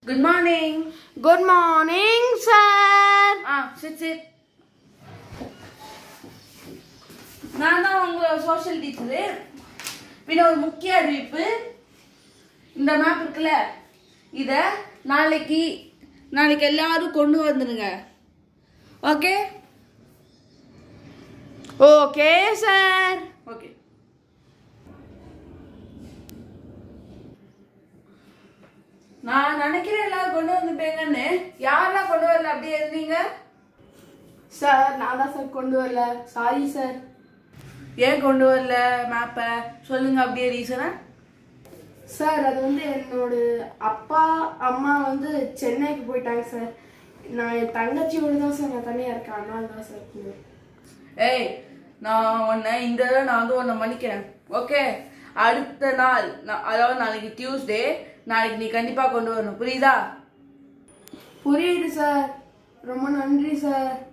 Good morning good morning sir ஆ sit sit நான் தான் உங்க சோஷியல் டீச்சரு பின்ன ஒரு முக்கிய அறிவிப்பு இந்த மேப் இருக்குல்ல இத நாளைக்கு நாளைக்கு எல்லாரும் கொண்டு வந்துருங்க ஓகே ஓகே சார் ஓகே நான் நினைக்கிறேன் எல்லாரும் கொண்டு வந்துட்டேங்கன்னு யாரெல்லாம் கொண்டு வரல அப்படியே இருந்தீங்க சார் நான் தான் சார் கொண்டு வரல சாரி சார் ஏன் கொண்டு வரல மேப்பை சொல்லுங்க அப்படியே ரீசனா சார் அது வந்து என்னோட அப்பா அம்மா வந்து சென்னைக்கு போயிட்டாங்க சார் நான் என் தங்கச்சியோட தான் சார் நான் தனியாக இருக்கேன் அதனால தான் சார் கொண்டு வரேன். ஏய் நான் உன்னை இந்த தடவை நான் வந்து உன்னை மன்னிக்கிறேன் ஓகே அடுத்த நாள் நான் அதாவது நாளைக்கு டியூஸ்டே நாளைக்கு நீ கண்டிப்பாக கொண்டு வரணும் புரியுதா புரியுது சார் ரொம்ப நன்றி சார்